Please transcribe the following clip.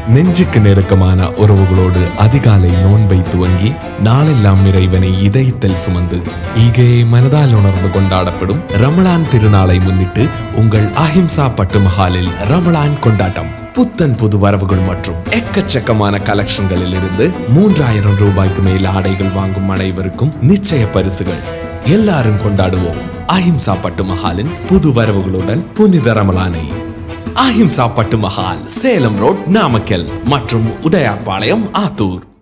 நெஞ்சுக்கு நெருக்கமான உறவுகளோடு அதிகாலை நோன்பை துவங்கி நாளெல்லாம் இறைவனை இதயத்தில் சுமந்து ஈகையை மனதால் உணர்ந்து கொண்டாடப்படும் ரமலான் திருநாளை முன்னிட்டு உங்கள் அஹிம்சா பட்டு மஹாலில் ரமலான் கொண்டாட்டம் புத்தன் புது வரவுகள் மற்றும் எக்கச்சக்கமான கலெக்ஷன்களில் இருந்து மூன்றாயிரம் ரூபாய்க்கு மேல் ஆடைகள் வாங்கும் அனைவருக்கும் நிச்சய பரிசுகள் எல்லாரும் கொண்டாடுவோம் அஹிம்சா பட்டு மஹாலின் புது வரவுகளுடன் புனித ரமலானை அஹிம்சா பட்டு மஹால் சேலம் ரோட் நாமக்கல் மற்றும் உடையார்பாளையம் ஆத்தூர்